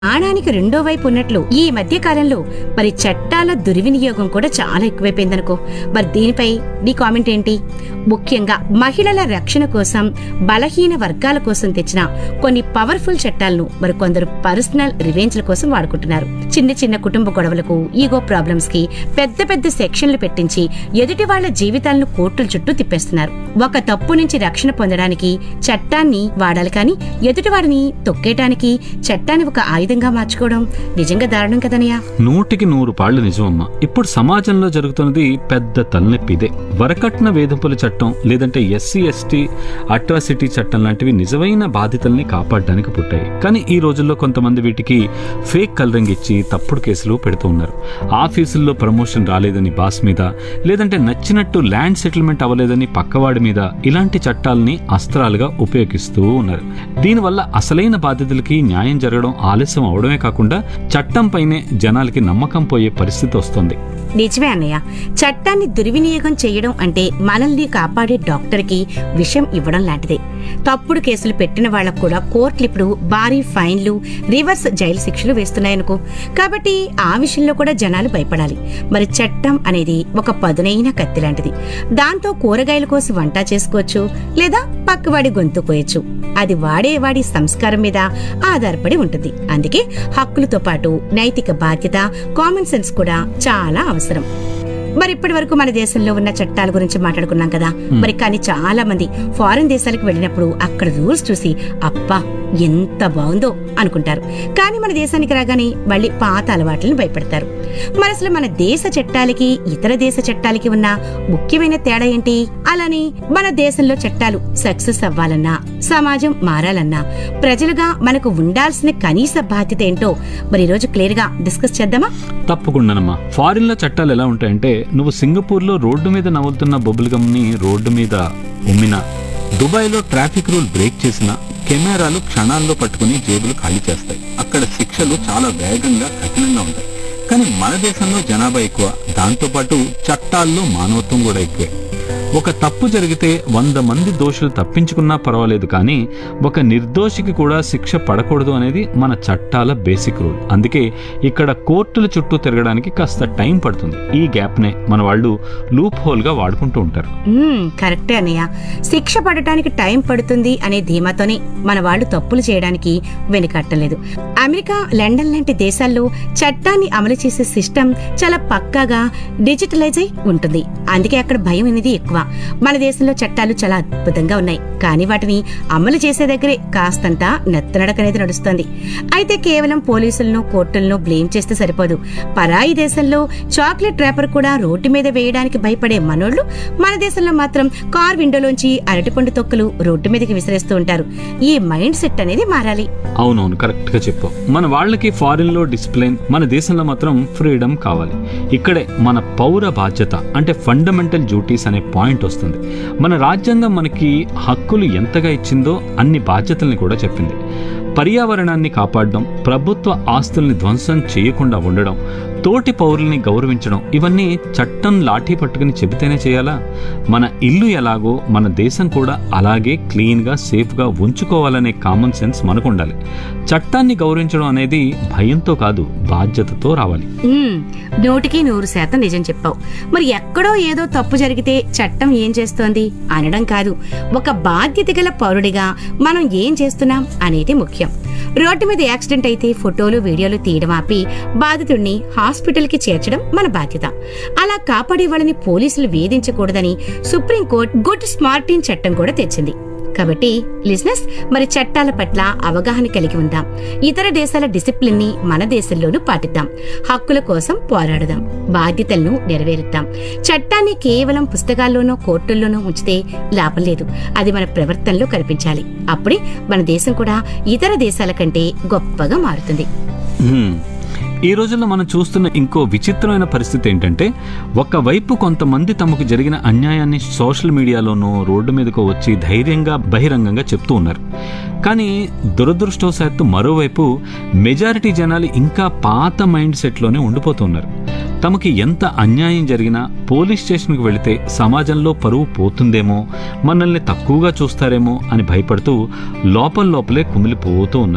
నాణానికి రెండో వైపు ఉన్నట్లు ఈ మధ్య కాలంలో మరి చట్టాల దుర్వినియోగం కూడా చాలా ఎక్కువైపోయిందనుకో మరి దీనిపై నీ కామెంట్ ఏంటి ముఖ్యంగా మహిళల రక్షణ కోసం బలహీన వర్గాల కోసం తెచ్చిన కొన్ని పవర్ఫుల్ చట్టాలను మరి కొందరు పర్సనల్ రివెంజ్ల కోసం వాడుకుంటున్నారు చిన్న చిన్న కుటుంబ గొడవలకు ఈగో ప్రాబ్లమ్స్ కి పెద్ద పెద్ద సెక్షన్లు పెట్టించి ఎదుటి వాళ్ళ జీవితాలను కోర్టుల చుట్టూ తిప్పేస్తున్నారు ఒక తప్పు నుంచి రక్షణ పొందడానికి చట్టాన్ని వాడాలి కానీ ఎదుటివాడిని తొక్కేయటానికి చట్టాన్ని ఒక ఆయుధంగా మార్చుకోవడం నిజంగా దారుణం కదనయ్యా నూటికి నూరు పాళ్లు నిజమమ్మా ఇప్పుడు సమాజంలో జరుగుతున్నది పెద్ద తలనొప్పి ఇదే వరకట్న వేధింపుల చట్టం లేదంటే ఎస్సీ ఎస్టీ అట్రాసిటీ చట్టం లాంటివి నిజమైన బాధితుల్ని కాపాడడానికి పుట్టాయి కానీ ఈ రోజుల్లో కొంతమంది వీటికి ఫేక్ కలరింగ్ ఇచ్చి తప్పుడు కేసులు పెడుతూ ఉన్నారు ఆఫీసుల్లో ప్రమోషన్ రాలేదని బాస్ మీద లేదంటే నచ్చినట్టు ల్యాండ్ సెటిల్మెంట్ అవ్వలేదని పక్కవాడి మీద ఇలాంటి చట్టాలని అస్త్రాలుగా ఉపయోగిస్తూ ఉన్నారు దీనివల్ల అసలైన బాధితులకి న్యాయం జరగడం ఆలస్యం అవడమే కాకుండా చట్టంపైనే జనాలకి నమ్మకం పోయే పరిస్థితి వస్తుంది నిజమే అన్నయ్య చట్టాన్ని దుర్వినియోగం చేయడం అంటే మనల్ని కాపాడే డాక్టర్కి విషం ఇవ్వడం లాంటిదే తప్పుడు కేసులు పెట్టిన వాళ్ళకు కూడా కోర్టులు ఇప్పుడు భారీ ఫైన్లు రివర్స్ జైలు శిక్షలు వేస్తున్నాయనుకో కాబట్టి ఆ విషయంలో కూడా జనాలు భయపడాలి మరి చట్టం అనేది ఒక పదునైన కత్తి లాంటిది దాంతో కూరగాయల కోసి వంట చేసుకోవచ్చు లేదా పక్కవాడి గొంతు కోయచ్చు అది వాడేవాడి సంస్కారం మీద ఆధారపడి ఉంటుంది అందుకే హక్కులతో పాటు నైతిక బాధ్యత కామన్ సెన్స్ కూడా చాలా అవసరం మరి ఇప్పటి వరకు మన దేశంలో ఉన్న చట్టాల గురించి మాట్లాడుకున్నాం కదా మరి కానీ చాలా మంది ఫారిన్ దేశాలకు వెళ్ళినప్పుడు అక్కడ రూల్స్ చూసి అబ్బా ఎంత బాగుందో అనుకుంటారు కానీ మన దేశానికి రాగానే మళ్ళీ పాత అలవాట్లను భయపడతారు మరి అసలు మన దేశ చట్టాలకి ఇతర దేశ చట్టాలకి ఉన్న ముఖ్యమైన తేడా ఏంటి అలానే మన దేశంలో చట్టాలు సక్సెస్ అవ్వాలన్నా సమాజం మారాలన్నా ప్రజలుగా మనకు ఉండాల్సిన కనీస బాధ్యత ఏంటో మరి ఈరోజు క్లియర్ గా డిస్కస్ చేద్దామా తప్పకుండానమ్మా ఫారిన్ లో చట్టాలు ఎలా ఉంటాయంటే నువ్వు సింగపూర్ లో రోడ్డు మీద నవ్వులుతున్న బొబ్బుల్ గమ్ ని రోడ్డు మీద ఉమ్మినా దుబాయ్ లో ట్రాఫిక్ రూల్ బ్రేక్ చేసిన కెమెరాలు క్షణాల్లో పట్టుకుని జేబులు ఖాళీ చేస్తాయి అక్కడ శిక్షలు చాలా వేగంగా కఠినంగా ఉంటాయి కానీ మన దేశంలో జనాభా ఎక్కువ దాంతోపాటు చట్టాల్లో మానవత్వం కూడా ఎక్కువే ఒక తప్పు జరిగితే వంద మంది దోషులు తప్పించుకున్నా పర్వాలేదు కానీ ఒక నిర్దోషికి కూడా శిక్ష పడకూడదు అనేది మన చట్టాల బేసిక్ రూల్ అందుకే ఇక్కడ కోర్టుల చుట్టూ తిరగడానికి కాస్త టైం పడుతుంది ఈ గ్యాప్నే మన వాళ్ళు లూప్ హోల్ గా వాడుకుంటూ ఉంటారు మ్మ్, కరెక్టే అన్నయ్య శిక్ష పడటానికి టైం పడుతుంది అనే ధీమాతోనే మన వాళ్ళు తప్పులు చేయడానికి వెనుకట్టలేదు అమెరికా లండన్ లాంటి దేశాల్లో చట్టాన్ని అమలు చేసే సిస్టమ్ చాలా పక్కాగా డిజిటలైజ్ అయి ఉంటుంది అందుకే అక్కడ భయం అనేది ఎక్కువ మన దేశంలో చట్టాలు చాలా అద్భుతంగా ఉన్నాయి కానీ వాటిని అమలు చేసే దగ్గరే కాస్తంత నెత్తనడక అనేది నడుస్తుంది అయితే కేవలం పోలీసులను కోర్టులను బ్లేమ్ చేస్తే సరిపోదు పరాయి దేశంలో చాక్లెట్ ర్యాపర్ కూడా రోడ్డు మీద వేయడానికి భయపడే మనోళ్లు మన దేశంలో మాత్రం కార్ విండోలోంచి అరటిపండు తొక్కులు రోడ్డు మీదకి విసిరేస్తూ ఉంటారు ఈ మైండ్ సెట్ అనేది మారాలి అవునవును కరెక్ట్ గా చెప్పావు మన వాళ్ళకి ఫారిన్ లో డిసిప్లిన్ మన దేశంలో మాత్రం ఫ్రీడమ్ కావాలి ఇక్కడే మన పౌర బాధ్యత అంటే ఫండమెంటల్ డ్యూటీస్ అనే పాయింట్ వస్తుంది మన రాజ్యాంగం మనకి హక్కులు ఎంతగా ఇచ్చిందో అన్ని బాధ్యతల్ని కూడా చెప్పింది పర్యావరణాన్ని కాపాడడం ప్రభుత్వ ఆస్తుల్ని ధ్వంసం చేయకుండా ఉండడం తోటి పౌరుల్ని గౌరవించడం ఇవన్నీ చట్టం లాఠీ పట్టుకుని చెబితేనే చేయాలా మన ఇల్లు ఎలాగో మన దేశం కూడా అలాగే క్లీన్గా సేఫ్గా ఉంచుకోవాలనే కామన్ సెన్స్ మనకు ఉండాలి చట్టాన్ని గౌరవించడం అనేది భయంతో కాదు బాధ్యతతో రావాలి మ్మ్, నూటికి నూరు శాతం నిజం చెప్పావు మరి ఎక్కడో ఏదో తప్పు జరిగితే చట్టం ఏం చేస్తోంది అనడం కాదు ఒక బాధ్యత గల పౌరుడిగా మనం ఏం చేస్తున్నాం అనేది ముఖ్యం రోడ్డు మీద యాక్సిడెంట్ అయితే ఫోటోలు వీడియోలు తీయడం ఆపి బాధితుడిని హాస్పిటల్ కి చేర్చడం మన బాధ్యత అలా కాపాడే వాళ్ళని పోలీసులు వేధించకూడదని సుప్రీంకోర్టు గుడ్ స్మార్టింగ్ చట్టం కూడా తెచ్చింది కాబట్టి లిజినెస్ మరి చట్టాల పట్ల అవగాహన కలిగి ఉందాం ఇతర దేశాల డిసిప్లిన్ ని మన దేశంలోనూ పాటిద్దాం హక్కుల కోసం పోరాడదాం బాధ్యతలను నెరవేరుద్దాం చట్టాన్ని కేవలం పుస్తకాల్లోనో కోర్టుల్లోనో ఉంచితే లాభం లేదు అది మన ప్రవర్తనలో కనిపించాలి అప్పుడే మన దేశం కూడా ఇతర దేశాల కంటే గొప్పగా మారుతుంది హ్మ్. ఈ రోజుల్లో మనం చూస్తున్న ఇంకో విచిత్రమైన పరిస్థితి ఏంటంటే ఒకవైపు కొంతమంది తమకు జరిగిన అన్యాయాన్ని సోషల్ మీడియాలోనూ రోడ్డు మీదకు వచ్చి ధైర్యంగా బహిరంగంగా చెప్తూ ఉన్నారు కానీ దురదృష్టవశాత్తు మరోవైపు మెజారిటీ జనాలు ఇంకా పాత మైండ్ సెట్లోనే ఉండిపోతున్నారు తమకి ఎంత అన్యాయం జరిగినా పోలీస్ స్టేషన్కి వెళితే సమాజంలో పరువు పోతుందేమో మనల్ని తక్కువగా చూస్తారేమో అని భయపడుతూ లోపల లోపలే కుమిలిపోతూ ఉన్నారు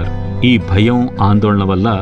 ఈ భయం ఆందోళన వల్ల